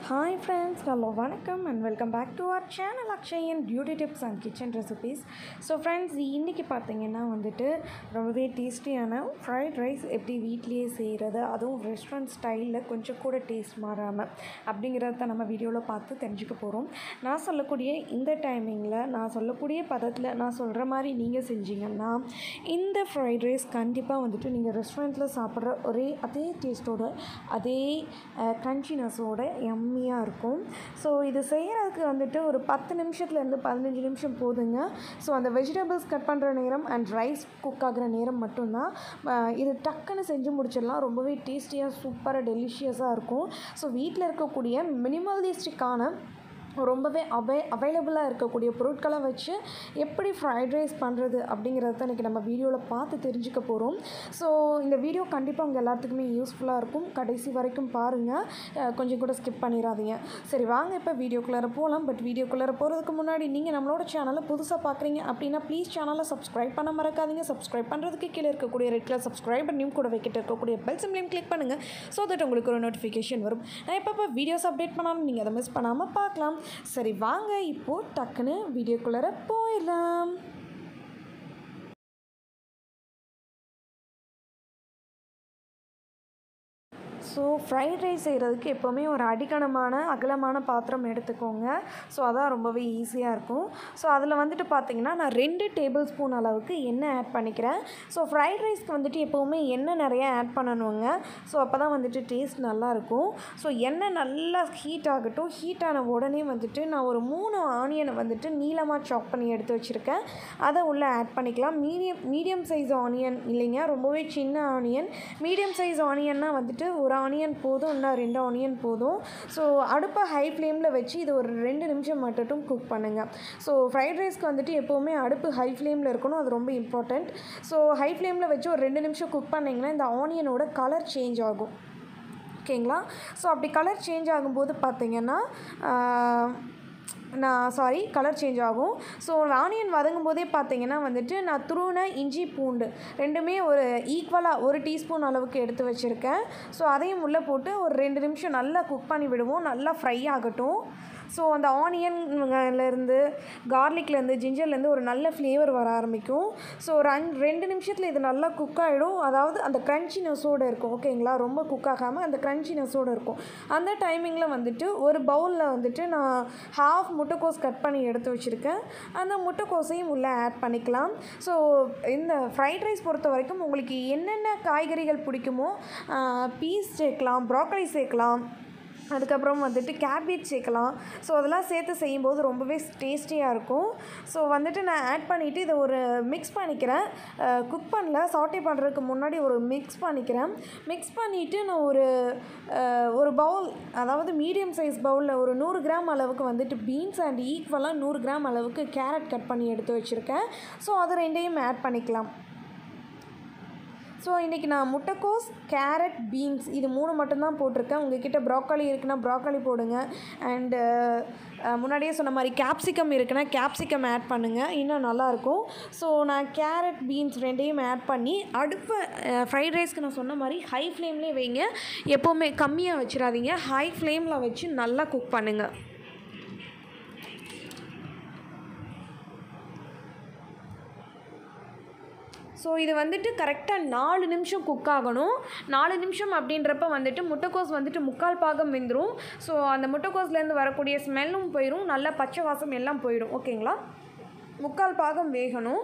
hi friends hello வணக்கம் and welcome back to our channel Akshayan beauty tips and kitchen recipes so friends இன்றைக்கி பார்த்தீங்கன்னா வந்துட்டு ரொம்பவே டேஸ்டியான ஃப்ரைட் ரைஸ் எப்படி வீட்லேயே செய்கிறது அதுவும் ரெஸ்டாரண்ட் ஸ்டைலில் கொஞ்சம் கூட டேஸ்ட் மாறாமல் அப்படிங்கிறத நம்ம வீடியோவில் பார்த்து தெரிஞ்சுக்க போகிறோம் நான் சொல்லக்கூடிய இந்த டைமிங்கில் நான் சொல்லக்கூடிய பதத்தில் நான் சொல்கிற மாதிரி நீங்கள் செஞ்சீங்கன்னா இந்த ஃப்ரைட் ரைஸ் கண்டிப்பாக வந்துட்டு நீங்கள் ரெஸ்டாரண்ட்டில் சாப்பிட்ற ஒரே அதே டேஸ்ட்டோட அதே க்ரன்ச்சினஸோட எம்மியாக இருக்கும் ஸோ இது செய்கிறதுக்கு வந்துட்டு ஒரு பத்து நிமிஷத்துலேருந்து பதினஞ்சு நிமிஷம் போதுங்க ஸோ அந்த வெஜிடபிள்ஸ் கட் பண்ணுற நேரம் அண்ட் ரைஸ் குக் ஆகிற நேரம் மட்டும்தான் அஹ் இது டக்குன்னு செஞ்சு முடிச்சிடலாம் ரொம்பவே டேஸ்டியாக சூப்பராக டெலிஷியஸாக இருக்கும் ஸோ வீட்டில் இருக்கக்கூடிய மினிமலிஸ்டிக்கான ரொம்பவே அவை அவைலபிளாக இருக்கக்கூடிய பொருட்களை வச்சு எப்படி ஃப்ரைட் ரைஸ் பண்ணுறது அப்படிங்கிறத இன்றைக்கி நம்ம வீடியோவில் பார்த்து தெரிஞ்சுக்க போகிறோம் ஸோ இந்த வீடியோ கண்டிப்பாக உங்கள் எல்லாத்துக்குமே யூஸ்ஃபுல்லாக இருக்கும் கடைசி வரைக்கும் பாருங்கள் அஹ் கொஞ்சம் கூட ஸ்கிப் பண்ணிடாதீங்க சரி வாங்க இப்போ வீடியோக்குள்ளார போகலாம் பட் வீடியோக்குள்ளார போகிறதுக்கு முன்னாடி நீங்கள் நம்மளோட சேனலை புதுசாக பார்க்குறீங்க அப்படின்னா ப்ளீஸ் சேனலை சப்ஸ்கிரைப் பண்ண மறக்காதீங்க சப்ஸ்கிரைப் பண்ணுறதுக்கு கீழே இருக்கக்கூடிய ரெட் கலர் சப்ஸ்கிரைப் பண்ணியும் கூட வைக்கிட்டு இருக்கக்கூடிய பெல் சிம்லையும் கிளிக் பண்ணுங்கள் ஸோ தட் உங்களுக்கு ஒரு நோட்டிஃபிகேஷன் வரும் நான் எப்போ வீடியோஸ் அப்டேட் பண்ணாலும் நீங்கள் அதை மிஸ் பண்ணாமல் பார்க்கலாம் சரி வாங்க இப்போது டக்குன்னு வீடியோக்குள்ளார போயிடலாம் ஸோ ஃப்ரைட் ரைஸ் செய்கிறதுக்கு எப்போவுமே ஒரு அடிக்கணமான அகலமான பாத்திரம் எடுத்துக்கோங்க ஸோ அதான் ரொம்பவே ஈஸியாக இருக்கும் ஸோ அதில் வந்துட்டு பார்த்தீங்கன்னா நான் ரெண்டு டேபிள் ஸ்பூன் அளவுக்கு எண்ணெய் ஆட் பண்ணிக்கிறேன் ஸோ ஃப்ரைட் ரைஸ்க்கு வந்துட்டு எப்போவுமே எண்ணெய் நிறைய ஆட் பண்ணணுங்க ஸோ அப்போ தான் வந்துட்டு டேஸ்ட் நல்லாயிருக்கும் ஸோ எண்ணெய் நல்லா ஹீட் ஆகட்டும் ஹீட் ஆன உடனே வந்துட்டு நான் ஒரு மூணு ஆனியனை வந்துட்டு நீளமாக சாப் பண்ணி எடுத்து வச்சுருக்கேன் அதை உள்ளே ஆட் பண்ணிக்கலாம் மீடியம் மீடியம் சைஸ் ஆனியன் இல்லைங்க ரொம்பவே சின்ன ஆனியன் மீடியம் சைஸ் ஆனியன்னா வந்துட்டு ஒரு ஆனியன் போதும் இல்லை ரெண்டு ஆனியன் போதும் ஸோ அடுப்பை ஹை ஃப்ளேமில் வச்சு இது ஒரு ரெண்டு நிமிஷம் மட்டும் குக் பண்ணுங்கள் ஸோ ஃப்ரைட் ரைஸ்க்கு வந்துட்டு எப்போவுமே அடுப்பு ஹை ஃப்ளேமில் இருக்கணும் அது ரொம்ப இம்பார்ட்டண்ட் ஸோ ஹை ஃப்ளேமில் வச்சு ஒரு ரெண்டு நிமிஷம் குக் பண்ணிங்கன்னா இந்த ஆனியனோட கலர் சேஞ்ச் ஆகும் ஓகேங்களா ஸோ அப்படி கலர் சேஞ்ச் ஆகும்போது பார்த்தீங்கன்னா ஆஹ், நான் சாரி கலர் சேஞ்ச் ஆகும் ஸோ ஆனியன் வதங்கும் போதே பார்த்தீங்கன்னா வந்துட்டு நான் துருவின இஞ்சி பூண்டு ரெண்டுமே ஒரு ஈக்குவலாக ஒரு டீஸ்பூன் அளவுக்கு எடுத்து வச்சுருக்கேன் ஸோ அதையும் உள்ளே போட்டு ஒரு ரெண்டு நிமிஷம் நல்லா குக் பண்ணி விடுவோம் நல்லா ஃப்ரை ஆகட்டும் ஸோ அந்த ஆனியன்லேருந்து கார்லிக்லேருந்து ஜிஞ்சர்லேருந்து ஒரு நல்ல ஃப்ளேவர் வர ஆரம்பிக்கும் ஸோ ரன் ரெண்டு நிமிஷத்தில் இது நல்லா குக் ஆகிடும் அதாவது அந்த க்ரன்ச்சினஸோடு இருக்கும் ஓகேங்களா ரொம்ப குக் ஆகாமல் அந்த க்ரன்ச்சினஸோடு இருக்கும் அந்த டைமிங்கில் வந்துட்டு ஒரு பவுலில் வந்துட்டு நான் ஹாஃப் முட்டைக்கோஸ் கட் பண்ணி எடுத்து வச்சுருக்கேன் அந்த முட்டைக்கோஸையும் உள்ளே ஆட் பண்ணிக்கலாம் ஸோ இந்த ஃப்ரைட் ரைஸ் பொறுத்த வரைக்கும் உங்களுக்கு என்னென்ன காய்கறிகள் பிடிக்குமோ பீஸ் சேர்க்கலாம் ப்ராக்கலி சேர்க்கலாம் அதுக்கப்புறம் வந்துட்டு கேபேஜ் சேர்க்கலாம் ஸோ அதெல்லாம் சேர்த்து செய்யும்போது ரொம்பவே டேஸ்டியாக இருக்கும் ஸோ வந்துட்டு நான் ஆட் பண்ணிவிட்டு இதை ஒரு மிக்ஸ் பண்ணிக்கிறேன் குக் பண்ணல சாட்டே பண்ணுறதுக்கு முன்னாடி ஒரு மிக்ஸ் பண்ணிக்கிறேன் மிக்ஸ் பண்ணிவிட்டு நான் ஒரு அஹ், ஒரு பவுல் அதாவது மீடியம் சைஸ் பவுலில் ஒரு நூறு கிராம் அளவுக்கு வந்துட்டு பீன்ஸ் அண்ட் ஈக்குவலாக நூறு கிராம் அளவுக்கு கேரட் கட் பண்ணி எடுத்து வச்சுருக்கேன் ஸோ அது ரெண்டையும் ஆட் பண்ணிக்கலாம் ஸோ இன்றைக்கி நான் முட்டைக்கோஸ் கேரட் பீன்ஸ் இது மூணு மட்டும்தான் போட்டிருக்கேன் உங்ககிட்ட ப்ராக்காலி இருக்குன்னா ப்ராக்காலி போடுங்க அண்டு முன்னாடியே சொன்ன மாதிரி கேப்சிகம் இருக்குன்னா கேப்சிகம் ஆட் பண்ணுங்கள் இன்னும் நல்லாயிருக்கும் ஸோ நான் கேரட் பீன்ஸ் ரெண்டையும் ஆட் பண்ணி அடுப்பு ஃப்ரைட் ரைஸ்க்கு நான் சொன்ன மாதிரி ஹை ஃப்ளேம்லேயே வைங்க எப்போவுமே கம்மியாக வச்சிடாதீங்க ஹை ஃப்ளேமில் வச்சு நல்லா குக் பண்ணுங்கள் ஸோ இது வந்துட்டு கரெக்டாக நாலு நிமிஷம் குக் ஆகணும் நாலு நிமிஷம் அப்படின்றப்ப வந்துட்டு முட்டைக்கோஸ் வந்துட்டு முக்கால் பாகம் வெந்துடும் ஸோ அந்த முட்டைக்கோஸ்லேருந்து வரக்கூடிய ஸ்மெல்லும் போயிடும் நல்ல பச்சை வாசம் எல்லாம் போயிடும் ஓகேங்களா முக்கால் பாகம் வேகணும்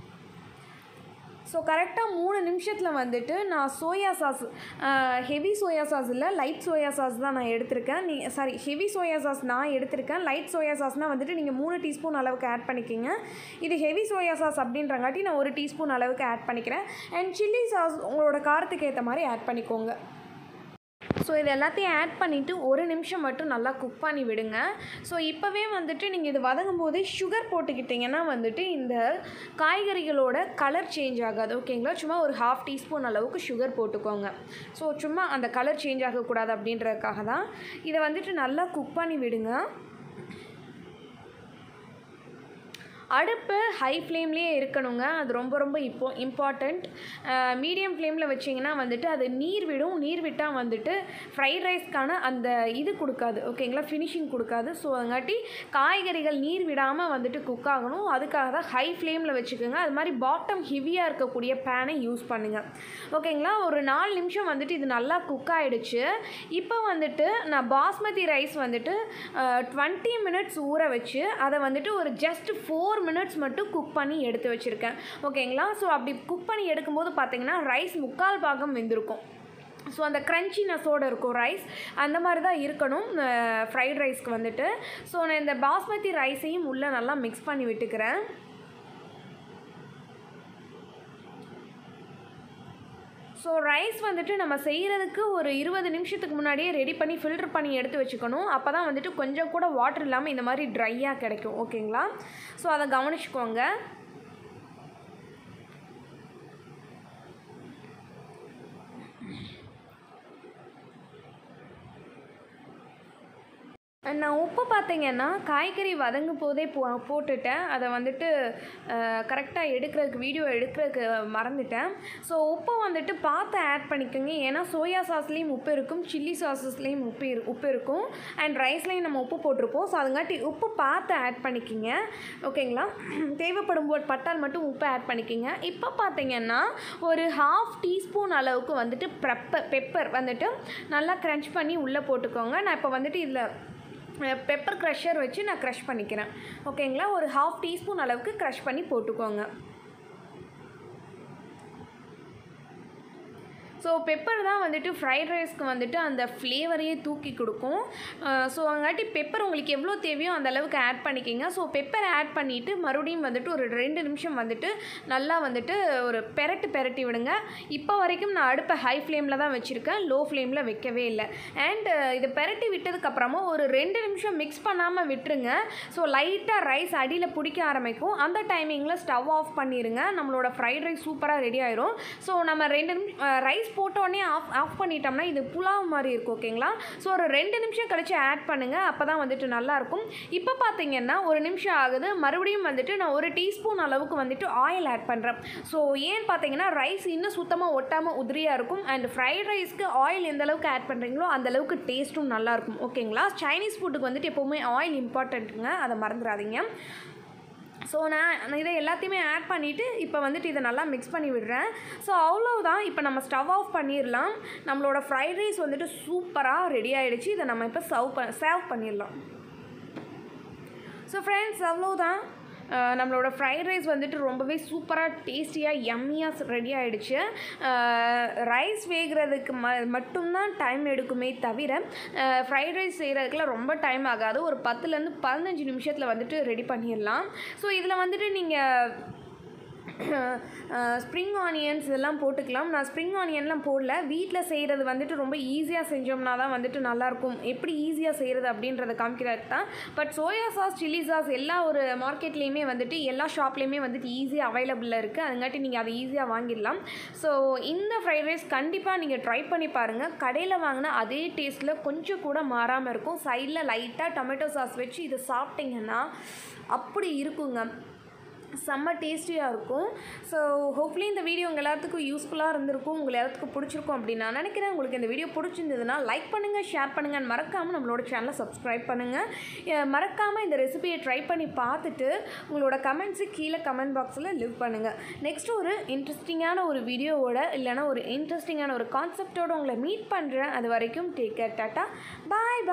ஸோ கரெக்டாக மூணு நிமிஷத்தில் வந்துட்டு நான் soya sauce heavy soya sauce இல்லை லைட் சோயா சாஸ் தான் நான் எடுத்திருக்கேன் நீ சாரி ஹெவி சோயா சாஸ் நான் எடுத்திருக்கேன் லைட் சோயா சாஸ்னால் வந்துட்டு நீங்கள் மூணு டீஸ்பூன் அளவுக்கு ஆட் பண்ணிக்கிங்க இது ஹெவி சோயா சாஸ் அப்படின்றங்காட்டி நான் ஒரு டீஸ்பூன் அளவுக்கு ஆட் பண்ணிக்கிறேன் அண்ட் சில்லி சாஸ் உங்களோட காரத்துக்கு ஏற்ற மாதிரி ஆட் பண்ணிக்கோங்க ஸோ இது எல்லாத்தையும் ஆட் பண்ணிவிட்டு ஒரு நிமிஷம் மட்டும் நல்லா குக் பண்ணி விடுங்க ஸோ இப்போவே வந்துட்டு நீங்கள் இது வதங்கும் போதே சுகர் போட்டுக்கிட்டிங்கன்னா வந்துட்டு இந்த காய்கறிகளோட கலர் சேஞ்ச் ஆகாது ஓகேங்களா சும்மா ஒரு ஹாஃப் டீஸ்பூன் அளவுக்கு சுகர் போட்டுக்கோங்க ஸோ சும்மா அந்த கலர் சேஞ்ச் ஆகக்கூடாது அப்படின்றதுக்காக தான் இதை வந்துட்டு நல்லா குக் பண்ணி விடுங்க அடுப்பு ஹை ஃப்ளேம்லேயே இருக்கணுங்க அது ரொம்ப ரொம்ப இப்போ இம்பார்ட்டண்ட் மீடியம் ஃப்ளேமில் வச்சிங்கன்னா வந்துட்டு அது நீர் விடும் நீர் விட்டால் வந்துட்டு ஃப்ரைட் ரைஸ்க்கான அந்த இது கொடுக்காது ஓகேங்களா ஃபினிஷிங் கொடுக்காது ஸோ அதுங்காட்டி காய்கறிகள் நீர் விடாமல் வந்துட்டு குக் ஆகணும் அதுக்காக தான் ஹை ஃப்ளேமில் வச்சுக்கோங்க அது மாதிரி பாட்டம் ஹெவியாக இருக்கக்கூடிய பேனை யூஸ் பண்ணுங்கள் ஓகேங்களா ஒரு நாலு நிமிஷம் வந்துட்டு இது நல்லா குக் ஆகிடுச்சு இப்போ வந்துட்டு நான் பாஸ்மதி ரைஸ் வந்துட்டு டுவெண்ட்டி மினிட்ஸ் ஊற வச்சு அதை வந்துட்டு ஒரு ஜஸ்ட் ஃபோர் மினிட்ஸ் மட்டும் குக் பண்ணி எடுத்து வச்சுருக்கேன் ஓகேங்களா ஸோ அப்படி குக் பண்ணி எடுக்கும்போது பார்த்தீங்கன்னா ரைஸ் முக்கால் பாகம் வெந்திருக்கும் ஸோ அந்த க்ரன்ச்சினஸோடு இருக்கும் ரைஸ் அந்த மாதிரி தான் இருக்கணும் ஃப்ரைட் ரைஸ்க்கு வந்துட்டு ஸோ நான் இந்த பாஸ்மதி ரைஸையும் உள்ளே நல்லா மிக்ஸ் பண்ணி விட்டுக்கிறேன் ஸோ ரைஸ் வந்துட்டு நம்ம செய்கிறதுக்கு ஒரு இருபது நிமிஷத்துக்கு முன்னாடியே ரெடி பண்ணி ஃபில்டர் பண்ணி எடுத்து வச்சுக்கணும் அப்போ தான் வந்துட்டு கொஞ்சம் கூட வாட்டர் இல்லாமல் இந்த மாதிரி ட்ரையாக கிடைக்கும் ஓகேங்களா ஸோ அதை கவனிச்சுக்கோங்க நான் உப்பு பார்த்தீங்கன்னா காய்கறி வதங்கும் போதே போ போட்டுட்டேன் அதை வந்துட்டு கரெக்டாக எடுக்கிறதுக்கு வீடியோ எடுக்கிறதுக்கு மறந்துட்டேன் ஸோ உப்பை வந்துட்டு பார்த்து ஆட் பண்ணிக்கோங்க ஏன்னா சோயா சாஸ்லேயும் உப்பு இருக்கும் சில்லி சாசஸ்லேயும் உப்பு இரு உப்பு இருக்கும் அண்ட் ரைஸ்லேயும் நம்ம உப்பு போட்டிருப்போம் ஸோ அதுங்காட்டி உப்பு பார்த்து ஆட் பண்ணிக்கிங்க ஓகேங்களா தேவைப்படும் போது பட்டால் மட்டும் உப்பு ஆட் பண்ணிக்கிங்க இப்போ பார்த்தீங்கன்னா ஒரு ஹாஃப் டீஸ்பூன் அளவுக்கு வந்துட்டு ப்ரெப்பர் பெப்பர் வந்துட்டு நல்லா க்ரன்ச் பண்ணி உள்ளே போட்டுக்கோங்க நான் இப்போ வந்துட்டு இதில் பெப்பர் க்ரஷர் வச்சு நான் க்ரஷ் பண்ணிக்கிறேன் ஓகேங்களா ஒரு ஹாஃப் டீஸ்பூன் அளவுக்கு க்ரஷ் பண்ணி போட்டுக்கோங்க ஸோ பெப்பர் தான் வந்துட்டு ஃப்ரைட் ரைஸ்க்கு வந்துட்டு அந்த ஃப்ளேவரையே தூக்கி கொடுக்கும் ஸோ அங்காட்டி பெப்பர் உங்களுக்கு எவ்வளோ தேவையோ அந்த அளவுக்கு ஆட் பண்ணிக்கிங்க ஸோ பெப்பர் ஆட் பண்ணிவிட்டு மறுபடியும் வந்துட்டு ஒரு ரெண்டு நிமிஷம் வந்துட்டு நல்லா வந்துட்டு ஒரு பெரட்டு பெரட்டி விடுங்க இப்போ வரைக்கும் நான் அடுப்பை ஹை ஃப்ளேமில் தான் வச்சுருக்கேன் லோ ஃப்ளேமில் வைக்கவே இல்லை அண்ட் இது பெரட்டி விட்டதுக்கப்புறமா ஒரு ரெண்டு நிமிஷம் மிக்ஸ் பண்ணாமல் விட்டுருங்க ஸோ லைட்டாக ரைஸ் அடியில் பிடிக்க ஆரம்பிக்கும் அந்த டைமிங்கில் ஸ்டவ் ஆஃப் பண்ணிடுங்க நம்மளோட ஃப்ரைட் ரைஸ் சூப்பராக ரெடி ஆயிரும் ஸோ நம்ம ரெண்டு நிமிஷம் ரைஸ் போட்ட உடனே ஆஃப் ஆஃப் பண்ணிட்டோம்னா இது புலாவ் மாதிரி இருக்கும் ஓகேங்களா ஸோ ஒரு ரெண்டு நிமிஷம் கழித்து ஆட் பண்ணுங்கள் அப்போ தான் வந்துட்டு நல்லாயிருக்கும் இப்போ பார்த்தீங்கன்னா ஒரு நிமிஷம் ஆகுது மறுபடியும் வந்துட்டு நான் ஒரு டீஸ்பூன் அளவுக்கு வந்துட்டு ஆயில் ஆட் பண்ணுறேன் ஸோ ஏன்னு பார்த்தீங்கன்னா ரைஸ் இன்னும் சுத்தமாக ஒட்டாமல் உதிரியாக இருக்கும் அண்ட் ஃப்ரைட் ரைஸ்க்கு ஆயில் எந்த அளவுக்கு ஆட் பண்ணுறீங்களோ அந்த அளவுக்கு டேஸ்ட்டும் நல்லாயிருக்கும் ஓகேங்களா சைனீஸ் ஃபுட்டுக்கு வந்துட்டு எப்போவுமே ஆயில் இம்பார்ட்டண்ட்டுங்க அதை மறந்துடாதீங்க ஸோ நான் இதை எல்லாத்தையுமே ஆட் பண்ணிவிட்டு இப்போ வந்துட்டு இதை நல்லா மிக்ஸ் பண்ணி விடுறேன் ஸோ அவ்வளோதான் இப்போ நம்ம ஸ்டவ் ஆஃப் பண்ணிடலாம் நம்மளோட ஃப்ரைட் ரைஸ் வந்துட்டு சூப்பராக ரெடி ஆகிடுச்சு இதை நம்ம இப்போ சர்வ் ப சர்வ் பண்ணிடலாம் ஸோ ஃப்ரெண்ட்ஸ் அவ்வளோதான் நம்மளோட ஃப்ரைட் ரைஸ் வந்துட்டு ரொம்பவே சூப்பராக டேஸ்டியாக யம்மியாக ரெடி ஆகிடுச்சு ரைஸ் வேகிறதுக்கு ம மட்டும்தான் டைம் எடுக்குமே தவிர ஃப்ரைட் ரைஸ் செய்கிறதுக்குலாம் ரொம்ப டைம் ஆகாது ஒரு பத்துலேருந்து பதினஞ்சு நிமிஷத்தில் வந்துட்டு ரெடி பண்ணிடலாம் ஸோ இதில் வந்துட்டு நீங்கள் ஸ்ப்ரிங் ஆனியன்ஸ் இதெல்லாம் போட்டுக்கலாம் நான் ஸ்ப்ரிங் ஆனியன்லாம் போடல வீட்டில் செய்கிறது வந்துட்டு ரொம்ப ஈஸியாக செஞ்சோம்னா தான் வந்துட்டு நல்லாயிருக்கும் எப்படி ஈஸியாக செய்கிறது அப்படின்றத காமிக்கிறது தான் but soya sauce chilli sauce எல்லா ஒரு மார்க்கெட்லேயுமே வந்துட்டு எல்லா ஷாப்லேயுமே வந்துட்டு ஈஸியாக அவைலபிளாக இருக்குது அதுங்காட்டி நீங்கள் அதை ஈஸியாக வாங்கிடலாம் ஸோ இந்த ஃப்ரைட் ரைஸ் கண்டிப்பாக நீங்கள் ட்ரை பண்ணி பாருங்கள் கடையில் வாங்கினா அதே டேஸ்ட்டில் கொஞ்சம் கூட மாறாமல் இருக்கும் சைடில் லைட்டாக டொமேட்டோ சாஸ் வச்சு இதை சாப்பிட்டிங்கன்னா அப்படி இருக்குங்க செம்ம டேஸ்டியாக இருக்கும் ஸோ ஹோப்ஃபுல்லி இந்த வீடியோ உங்கள் எல்லாத்துக்கும் யூஸ்ஃபுல்லாக இருந்திருக்கும் உங்கள் எல்லாத்துக்கும் பிடிச்சிருக்கும் அப்படின்னு நான் நினைக்கிறேன் உங்களுக்கு இந்த வீடியோ பிடிச்சிருந்ததுன்னா லைக் பண்ணுங்கள் ஷேர் பண்ணுங்கள் மறக்காமல் நம்மளோட சேனலை சப்ஸ்கிரைப் பண்ணுங்கள் மறக்காமல் இந்த ரெசிபியை ட்ரை பண்ணி பார்த்துட்டு உங்களோட கமெண்ட்ஸு கீழே கமெண்ட் பாக்ஸில் லிவ் பண்ணுங்கள் நெக்ஸ்ட் ஒரு இன்ட்ரெஸ்டிங்கான ஒரு வீடியோவோட இல்லைனா ஒரு இன்ட்ரெஸ்டிங்கான ஒரு கான்செப்டோடு உங்களை மீட் பண்ணுறேன் அது வரைக்கும் டேக் கேர் டாட்டா பாய் பாய்